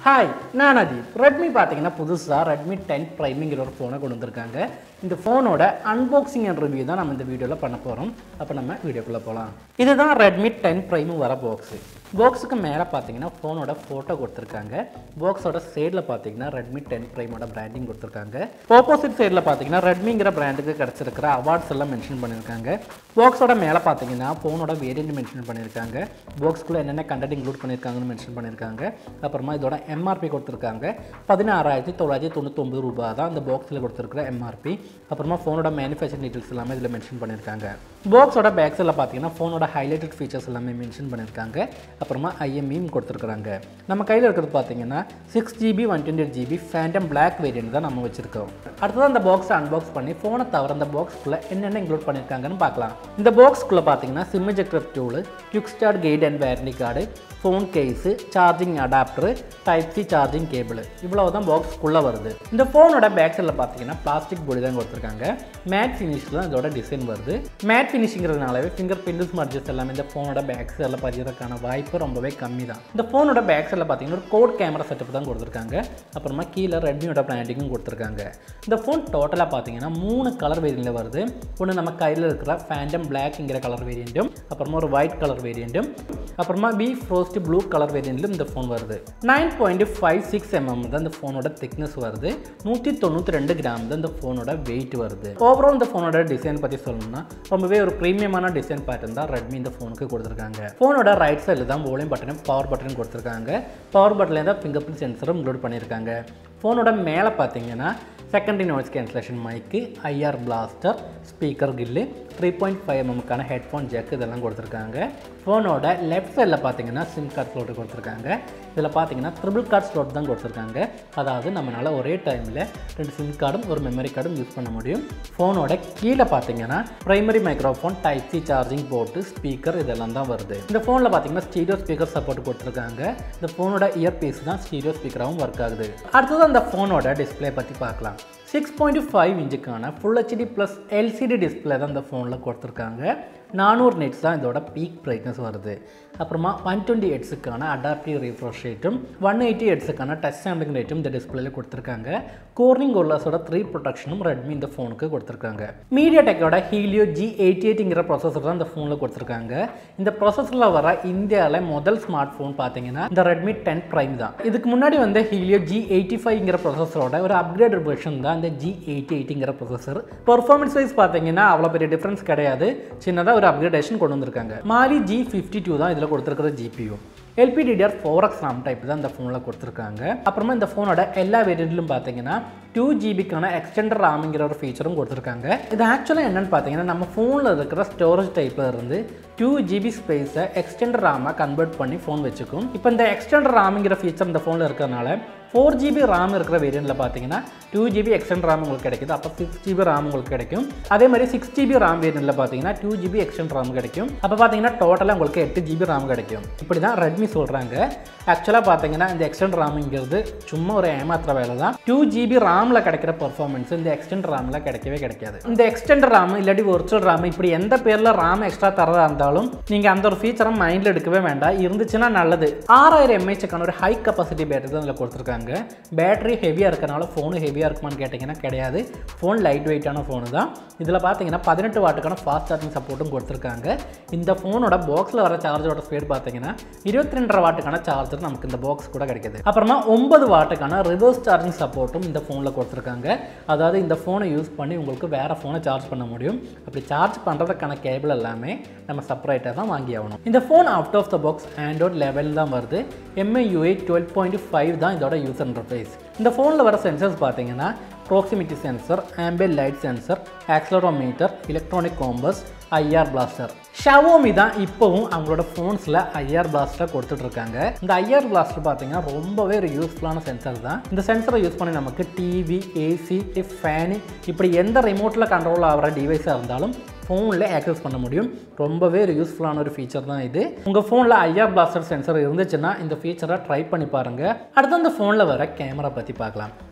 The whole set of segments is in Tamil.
ஹாய் நான் அஜித் ரெட்மி பார்த்தீங்கன்னா புதுசாக ரெட்மி டென் ப்ரைமிங்கிற ஒரு ஃபோனை கொண்டு வந்திருக்காங்க இந்த ஃபோனோட அன்பாக்சிங் அண்ட் ரிவ்யூ தான் நம்ம இந்த வீடியோவில் பண்ண போகிறோம் அப்போ நம்ம வீடியோக்குள்ளே போகலாம் இதுதான் ரெட்மி டென் ப்ரைம் வர பாக்ஸு பாக்ஸுக்கு மேலே பார்த்தீங்கன்னா ஃபோனோட ஃபோட்டோ கொடுத்துருக்காங்க பாக்ஸோட சைடில் பார்த்தீங்கன்னா ரெட்மி டென் ப்ரைமோட பிராண்டிங் கொடுத்துருக்காங்க ஆப்போசிட் சைடில் பார்த்தீங்கன்னா ரெட்மிங்கிற பிராண்டுக்கு கிடச்சிருக்கிற அவார்ட்ஸ் எல்லாம் மென்ஷன் பண்ணியிருக்காங்க பாக்ஸோட மேலே பார்த்தீங்கன்னா ஃபோனோட வேரியன்ட் மென்ஷன் பண்ணியிருக்காங்க பாக்ஸ்க்குள்ளே என்னென்ன கண்டென்ட் இன்க்ளூட் பண்ணியிருக்காங்கன்னு மென்ஷன் பண்ணியிருக்காங்க அப்புறமா இதோட எம்ஆர்பி கொடுத்துருக்காங்க பதினாறாயிரத்தி தொள்ளாயிரத்தி தொண்ணூத்தொம்பது ரூபாய் தான் இந்த பாக்ஸில் கொடுத்துருக்குற எம்ஆர்பி அப்புறமா ஃபோனோட மேனுஃபேக்சர் டீட்டெயில்ஸ் எல்லாமே இதில் மென்ஷன் பண்ணியிருக்காங்க பாக்ஸோட பேக் சைடில் பார்த்தீங்கன்னா ஃபோனோட ஹைலைட்டட் ஃபீச்சர்ஸ் எல்லாமே மென்ஷன் பண்ணியிருக்காங்க அப்புறமா ஐஎம்இம் கொடுத்துருக்குறாங்க நம்ம கையில் இருக்கிறது பார்த்தீங்கன்னா six GB one twenty GB phantom black variant தான் நம்ம வச்சிருக்கோம் அடுத்தது அந்த பாக்ஸை அன்பாக்ஸ் பண்ணி ஃபோனை தவிர அந்த பாக்ஸ்க்குள்ளே என்னென்ன இன்க்ளூட் பண்ணியிருக்காங்கன்னு பார்க்கலாம் இந்த பாக்ஸ்க்குள்ளே பார்த்தீங்கன்னா SIM ejector tool quick start guide and warranty card phone case charging adapter type C charging cable இவ்வளவு தான் பாக்ஸ்க்குள்ளே வருது இந்த ஃபோனோட பேக் சைடில் பார்த்தீங்கன்னா பிளாஸ்டிக் பொடி தான் கொடுத்துருக்காங்க மேட் ஃபினிஷில் தான் இதோட டிசைன் வருது மேட் ஃபினிஷிங்கிறதுனாலவே ஃபிங்கர் பிரிண்ட் ஸ்மார்ட்ஜஸ் எல்லாமே இந்த ஃபோனோட பேக் சைடில் பதியறதுக்கான வாய்ப்பு ரொம்பவே கம்மி தான் இந்த ஃபோனோட பேக் சைடில் பார்த்தீங்கன்னா ஒரு கோட் கேமரா செட்டப் தான் கொடுத்துருக்காங்க அப்புறமா கீழே ரெட்மியோட பிராண்டிங்கும் கொடுத்துருக்காங்க இந்த ஃபோன் டோட்டலாக பார்த்தீங்கன்னா மூணு கலர் வேரியண்ட்டில் வருது ஒன்று நம்ம கையில் இருக்கிற ஃபேண்டம் பிளாக்ங்கிற கலர் வேரியண்ட்டும் அப்புறமா ஒரு ஒயிட் கலர் வேரியண்ட்டும் அப்புறமா பி ஃப்ரோஸ்ட் ப்ளூ கலர் வேரியண்ட்லும் இந்த ஃபோன் வருது nine point five six mm தான் இந்த ஃபோனோட திக்னஸ் வருது நூற்றி தொண்ணூற்றி ரெண்டு கிராம் தான் இந்த ஃபோனோட வெயிட் வருது ஓவரால் இந்த ஃபோனோட டிசைன் பற்றி சொல்லணும்னா ரொம்பவே ஒரு ப்ரீமியமான டிசைன் பேட்டர்ன் தான் ரெட்மி இந்த ஃபோனுக்கு கொடுத்துருக்காங்க ஃபோனோட ரைட் சைடில் தான் வோலியம் பட்டனும் பவர் பட்டனும் கொடுத்துருக்காங்க பவர் பட்டனில் தான் ஃபிங்கர் பிரிண்ட் சென்சரும் இன்க்ளூட் பண்ணியிருக்காங்க ஃபோனோட மேலே பார்த்தீங்கன்னா secondary noise cancellation mic IR blaster speaker grill three point five எம்எம்க்கான ஹெட்ஃபோன் ஜெக் இதெல்லாம் கொடுத்துருக்காங்க ஃபோனோட லெஃப்ட் சைடில் பார்த்தீங்கன்னா சிம் கார்ட் ஸ்லோட் கொடுத்துருக்காங்க இதில் பார்த்தீங்கன்னா ட்ரிபிள் கார்ட் ஸ்லோட் தான் கொடுத்துருக்காங்க அதாவது நம்மளால் ஒரே டைமில் ரெண்டு சிம் கார்டும் ஒரு மெமரி கார்டும் யூஸ் பண்ண முடியும் ஃபோனோட கீழே பார்த்தீங்கன்னா primary microphone type C charging port speaker இதெல்லாம் தான் வருது இந்த ஃபோனில் பார்த்தீங்கன்னா ஸ்டீரியோ ஸ்பீக்கர் சப்போர்ட் கொடுத்துருக்காங்க இந்த ஃபோனோட இயர்பீஸ் தான் ஸ்டீரியோ ஸ்பீக்கராகவும் ஒர்க் ஆகுது அடுத்தது அந்த ஃபோனோட டிஸ்பிளே பற்றி பார்க்கலாம் சிக்ஸ் பாயிண்ட் ஃபைவ் இன்ச்சுக்கான full HD plus LCD display தான் இந்த ஃபோனில் கொடுத்துருக்காங்க நானூறு நெட்ஸ் தான் இதோட பீக் பிரைட்னஸ் வருது அப்புறமா ஒன் டுவெண்ட்டி எட்ஸுக்கான அடாப்டிவ் ரீஃப்ரெஷ் ரேட்டும் ஒன் எயிட்டி எட்ஸுக்கான டச் சாம்பிளிங் ரேட்டும் இந்த டிஸ்பிளேல கொடுத்துருக்காங்க கோர்னிங் கோல்லாஸோட த்ரீ ப்ரொடக்ஷனும் ரெட்மி இந்த ஃபோனுக்கு கொடுத்துருக்காங்க மீடியா டெக்கோட ஹீலியோ ஜி எயிட்டி எயிட்டிங்கிற ப்ராசஸர் தான் இந்த ஃபோனில் கொடுத்துருக்காங்க இந்த ப்ராசஸரில் வர இந்தியாவில் முதல் ஸ்மார்ட் ஃபோன் பார்த்தீங்கன்னா இந்த ரெட்மி டென் ப்ரைம் தான் இதுக்கு முன்னாடி வந்து ஹீலியோ ஜி எயிட்டி ஃபைவ்ங்கிற ப்ராசஸரோட ஒரு அப்கிரேட் வெர்ஷன் தான் இந்த ஜி எயிட்டி எயிட்டிங்கிற ப்ராசஸர் பர்ஃபார்மன்ஸ் வைஸ் பார்த்தீங்கன்னா அவ்வளோ பெரிய டிஃப்ரென்ஸ் கிடையாது சின்னதாக ஒரு அப்கிரேடேஷன் கொண்டு வந்திருக்காங்க மாலி ஜி ஃபிஃப்டி டூ தான் இதில் கொடுத்துருக்கிற GPU LPDDR four X RAM type தான் இந்த ஃபோனில் கொடுத்துருக்காங்க அப்புறமா இந்த ஃபோனோட எல்லா வேரியண்ட்லையும் பார்த்தீங்கன்னா டூ ஜிபிக்கான எக்ஸ்டெண்டர் ராமிங்கிற ஒரு ஃபீச்சரும் கொடுத்துருக்காங்க இது ஆக்சுவலாக என்னென்னு பார்த்தீங்கன்னா நம்ம ஃபோனில் இருக்கிற ஸ்டோரேஜ் டைப்பில் இருந்து டூ ஜிபி ஸ்பேஸை எக்ஸ்டெண்டர் ராமாக கன்வெர்ட் பண்ணி ஃபோன் வச்சுக்கும் இப்போ இந்த எக்ஸ்டெண்டர் ராமிங்கிற ஃபீச்சர் இந்த ஃபோனில் இருக்கிறதுனால ஃபோர் ஜிபி RAM இருக்கிற வேரியண்ட்டில் பார்த்தீங்கன்னா டூ ஜிபி எக்ஸ்டெண்ட் RAM உங்களுக்கு கிடைக்குது அப்போ சிக்ஸ் ஜிபி RAM உங்களுக்கு கிடைக்கும் அதே மாதிரி சிக்ஸ் ஜிபி RAM வேரியண்ட்டில் பார்த்தீங்கன்னா டூ ஜிபி எக்ஸ்டெண்ட் RAM கிடைக்கும் அப்போ பார்த்தீங்கன்னா டோட்டலாக உங்களுக்கு எட்டு ஜிபி RAM கிடைக்கும் இப்படி தான் ரெட்மி சொல்கிறாங்க ஆக்சுவலாக பார்த்தீங்கன்னா இந்த எக்ஸ்டெண்ட் ராம்ங்கிறது சும்மா ஒரு ஏமாத்துற வேலை தான் டூ ஜிபி ராமில் கிடைக்கிற பர்ஃபார்மன்ஸ் இந்த எக்ஸ்டெண்ட் ராமில் கிடைக்கவே கிடைக்காது இந்த எக்ஸ்டெண்ட் ராம் இல்லாட்டி ஒரிஜினல் ராம் இப்படி எந்த பேரில் ராம் எக்ஸ்ட்ரா தரதா இருந்தாலும் நீங்கள் அந்த ஒரு ஃபீச்சரை மைண்டில் எடுக்கவே வேண்டாம் இருந்துச்சுன்னா நல்லது ஆறாயிரம் எம்ஏஹெச்க்கான ஒரு ஹை கெப்பாசிட்டி பேட்டரி தான் இதில் கொடுத்துருக்காங்க பேட்டரி ஹெவியாக இருக்கனால ஃபோனு ஹெவியாக இருக்குமான்னு கேட்டிங்கன்னா கிடையாது ஃபோன் லைட் வெயிட்டான ஃபோனு தான் இதில் பார்த்தீங்கன்னா பதினெட்டு வாட்டுக்கான ஃபாஸ்ட் சார்ஜிங் சப்போர்ட்டும் கொடுத்துருக்காங்க இந்த ஃபோனோட பாக்ஸில் வர சார்ஜரோட ஸ்பீட் பார்த்தீங்கன்னா இருபத்தி ரெண்டரை வாட்டுக்கான சார்ஜர் நமக்கு இந்த பாக்ஸ் கூட கிடைக்குது அப்புறமா ஒன்பது வாட்டுக்கான ரிவர்ஸ் சார்ஜிங் சப்போர்ட்டும் இந்த ஃபோனில் கொடுத்துருக்காங்க அதாவது இந்த ஃபோனை யூஸ் பண்ணி உங்களுக்கு வேறு ஃபோனை சார்ஜ் பண்ண முடியும் அப்படி சார்ஜ் பண்ணுறதுக்கான கேபிள் எல்லாமே நம்ம செப்பரேட்டாக தான் வாங்கி ஆகணும் இந்த phone out of the box Android level தான் வருது எம்ஐயூஐ டுவெல் பாயிண்ட் ஃபைவ் தான் இதோட யூசர் இன்டர்ஃபேஸ் இந்த ஃபோனில் வர சென்சர்ஸ் பார்த்தீங்கன்னா proximity sensor ambient light sensor accelerometer electronic compass IR blaster Xiaomi தான் இப்போவும் அவங்களோட ஃபோன்ஸில் ஐஆர் பிளாஸ்டர் கொடுத்துட்ருக்காங்க இந்த ஐஆர் பிளாஸ்டர் பார்த்தீங்கன்னா ரொம்பவே ஒரு யூஸ்ஃபுல்லான சென்சர் தான் இந்த சென்சரை யூஸ் பண்ணி நமக்கு டிவி ஏசி ஃபேனு இப்படி எந்த ரிமோட்டில் கண்ட்ரோல் ஆகிற டிவைஸாக இருந்தாலும் ஃபோனில் ஆக்சஸ் பண்ண முடியும் ரொம்பவே ஒரு யூஸ்ஃபுல்லான ஒரு ஃபீச்சர் தான் இது உங்கள் ஃபோனில் ஐஆர் பிளாஸ்டர் சென்சர் இருந்துச்சுன்னா இந்த ஃபீச்சரை ட்ரை பண்ணி பாருங்கள் அடுத்து அந்த ஃபோனில் வர கேமரா பற்றி பார்க்கலாம்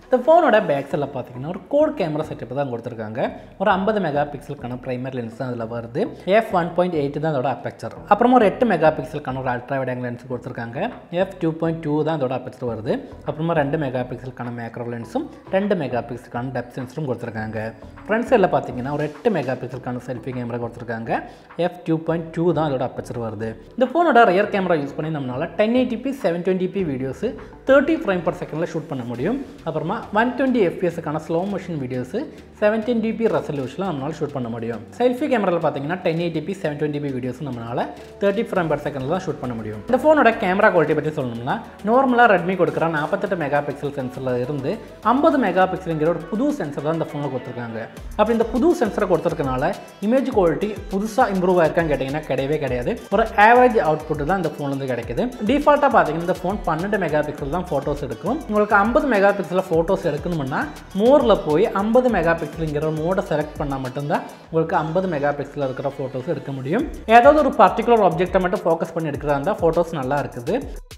இந்த ஃபோனோட பேக் சைடில் பார்த்தீங்கன்னா ஒரு கோட் கேமரா செட்டப் தான் கொடுத்துருக்காங்க ஒரு ஐம்பது மெகா பிக்சலுக்கான பிரைமர் லென்ஸ் தான் அதில் வருது எஃப் ஒன் பாயிண்ட் எயிட் தான் அதோட அப்பெக்சர் அப்புறமா ஒரு எட்டு மெகா பிக்சலுக்கான ஒரு அல்ட்ரா வைட் லென்ஸ் கொடுத்துருக்காங்க எஃப் டூ பாயிண்ட் டூ தான் அதோட அப்பெக்சர் வருது அப்புறமா ரெண்டு மெகா பிக்சலுக்கான மேக்ரோ லென்ஸும் ரெண்டு மெகா பிக்சலுக்கான டெப் சென்சரும் கொடுத்துருக்காங்க ஃப்ரண்ட் சைடில் பார்த்தீங்கன்னா ஒரு எட்டு மெகா பிக்சலுக்கான செல்ஃபி கேமரா கொடுத்துருக்காங்க எஃப் டூ பாயிண்ட் டூ தான் அதோட அப்பெக்சர் வருது இந்த ஃபோனோட ரியர் கேமரா யூஸ் பண்ணி நம்மளால் ten eighty p seven twenty p videos thirty frame per செகண்டில் ஷூட் பண்ண முடியும் அப்புறமா ஒன் டுவெண்ட்டி எஃபிஎஸ்க்கான slow motion videos seventeen DP ரெசல்யூஷனில் நம்மளால் ஷூட் பண்ண முடியும் செல்ஃபி கேமராவில் பார்த்தீங்கன்னா ten eighty p seven twenty videos நம்மளால் தேர்ட்டி ஃப்ரேம் பர் செகண்டில் தான் ஷூட் பண்ண முடியும் இந்த ஃபோனோட கேமரா குவாலிட்டி பற்றி சொல்லணும்னா நார்மலாக ரெட்மி கொடுக்குற நாற்பத்தெட்டு மெகா பிக்சல் சென்சரில் இருந்து ஐம்பது மெகா பிக்சலுங்கிற ஒரு புது சென்சர் தான் இந்த ஃபோனில் கொடுத்துருக்காங்க அப்படி இந்த புது சென்சரை கொடுத்துருக்கனால இமேஜ் குவாலிட்டி புதுசாக இம்ப்ரூவ் ஆயிருக்கான்னு கேட்டிங்கன்னா கிடையவே கிடையாது ஒரு ஆவரேஜ் அவுட்புட் தான் இந்த ஃபோன்லேருந்து கிடைக்குது டிஃபால்ட்டாக பார்த்தீங்கன்னா இந்த ஃபோன் பன்னெண்டு மெகா பிக்சல் தான் ஃபோட்டோஸ் எடுக்கும் உங்களுக்கு ஐம்பது மெகா பிக்சலில் ஃபோட்டோஸ் எடுக்கணும்னா மோரில் போய் ஐம்பது மெகா பிக்சலுங்கிற மோடை செலக்ட் பண்ணால் மட்டும்தான் உங்களுக்கு ஐம்பது மெகா பிக்சலில் இருக்கிற ஃபோட்டோஸ் எடுக்க முடியும் ஏதாவது ஒரு பர்டிகுலர் ஆப்ஜெக்ட்டை மட்டும் ஃபோக்கஸ் பண்ணி எடுக்கிறதா இருந்தால் ஃபோட்டோஸ் நல்லா இருக்குது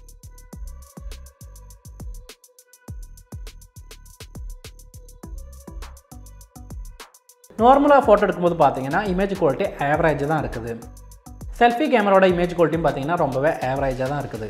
நார்மலாக ஃபோட்டோ எடுக்கும்போது பார்த்தீங்கன்னா இமேஜ் குவாலிட்டி ஆவரேஜ் தான் இருக்குது செல்ஃபி கேமராவோட இமேஜ் குவாலிட்டியும் பார்த்தீங்கன்னா ரொம்பவே ஆவரேஜாக தான் இருக்குது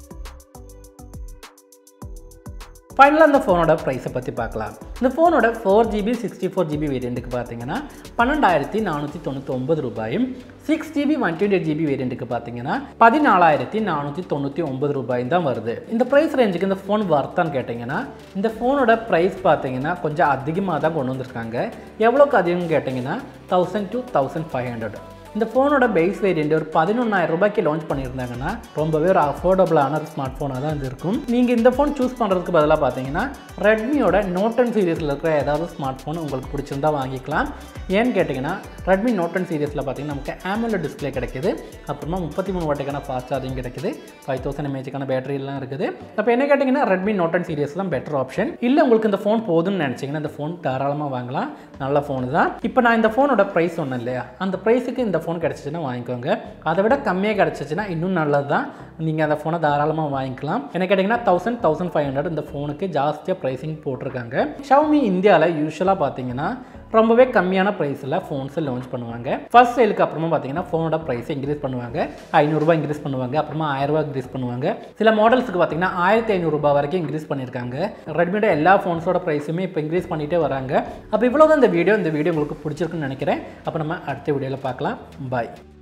ஃபைனலாக இந்த ஃபோனோட ப்ரைஸை பற்றி பார்க்கலாம் இந்த ஃபோனோட four GB sixty four GB வேரியண்ட்டுக்கு பார்த்தீங்கன்னா பன்னெண்டாயிரத்தி நானூற்றி தொண்ணூற்றி ஒன்பது ரூபாயும் six GB one twenty eight GB வேரியண்ட்டுக்கு பார்த்தீங்கன்னா பதினாலாயிரத்தி நானூற்றி தொண்ணூற்றி ஒன்பது ரூபாய் தான் வருது இந்த ப்ரைஸ் ரேஞ்சுக்கு இந்த ஃபோன் வர்த்தான்னு கேட்டிங்கன்னா இந்த ஃபோனோட ப்ரைஸ் பார்த்தீங்கன்னா கொஞ்சம் அதிகமாக தான் கொண்டு வந்திருக்காங்க எவ்வளோக்கு அதிகம்னு கேட்டிங்கன்னா thousand to thousand five hundred இந்த ஃபோனோட பேஸ் வேரியண்ட் ஒரு பதினொன்றாயிரம் ரூபாய்க்கு லான்ச் பண்ணியிருந்தாங்கன்னா ரொம்பவே ஒரு அஃபோர்டபுளான ஒரு ஸ்மார்ட் ஃபோனாக தான் இது இருக்கும் நீங்கள் இந்த ஃபோன் சூஸ் பண்ணுறதுக்கு பதிலாக பார்த்தீங்கன்னா ரெட்மியோட நோட் டென் சீரீஸில் இருக்கிற ஏதாவது ஸ்மார்ட் ஃபோன் உங்களுக்கு பிடிச்சிருந்தா வாங்கிக்கலாம் ஏன்னு கேட்டிங்கன்னா ரெட்மி நோட் டென் சீரீஸில் பார்த்தீங்கன்னா நமக்கு ஆமோலட் டிஸ்பிளே கிடைக்குது அப்புறமா முப்பத்தி மூணு வாட்டுக்கான ஃபாஸ்ட் சார்ஜிங் கிடைக்குது ஃபைவ் தௌசண்ட் எம்ஏஜுக்கான பேட்டரிலாம் இருக்குது அப்போ என்ன கேட்டிங்கன்னா ரெட்மி நோட் டென் சீரீஸ் தான் பெட்டர் ஆப்ஷன் இல்லை உங்களுக்கு இந்த ஃபோன் போதும்னு நினச்சிங்கன்னா இந்த ஃபோன் தாராளமாக வாங்கலாம் நல்ல ஃபோனு தான் இப்போ நான் இந்த ஃபோனோட ப்ரைஸ் சொன்னேன் இல்லையா அந்த ப்ரைஸுக்கு இந்த ஃபோன் கிடச்சிச்சின்னா வாங்கிக்கோங்க அதை விட கம்மியாக கிடச்சிச்சின்னா இன்னும் நல்லது தான் நீங்கள் அந்த ஃபோனை தாராளமாக வாங்கிக்கலாம் என்ன கேட்டிங்கன்னா தௌசண்ட் தௌசண்ட் ஃபைவ் ஹண்ட்ரட் இந்த ஃபோனுக்கு ஜாஸ்தியாக ப்ரைஸிங் போட்டிருக்காங்க ஷவுமி இந்தியாவில் யூஸ்வலாக பார்த்தீங்கன்னா ரொம்பவே கம்மியான ப்ரைஸில் ஃபோன்ஸை லான்ச் பண்ணுவாங்க ஃபர்ஸ்ட் சேலுக்கு அப்புறமா பார்த்தீங்கன்னா ஃபோனோட ப்ரைஸை இன்க்ரீஸ் பண்ணுவாங்க ஐநூறுரூபா இன்க்ரீஸ் பண்ணுவாங்க அப்புறமா ஆயிரரூபா இன்க்ரீஸ் பண்ணுவாங்க சில மாடல்ஸுக்கு பார்த்தீங்கன்னா ஆயிரத்தி ஐநூறுரூபா வரைக்கும் இன்க்ரீஸ் பண்ணியிருக்காங்க ரெட்மியோட எல்லா ஃபோன்ஸோட ப்ரைஸுமே இப்போ இன்க்ரீஸ் பண்ணிகிட்டே வராங்க அப்போ இவ்வளோ தான் இந்த வீடியோ இந்த வீடியோ உங்களுக்கு பிடிச்சிருக்குன்னு நினைக்கிறேன் அப்போ நம்ம அடுத்த வீடியோவில் பார்க்கலாம் பாய்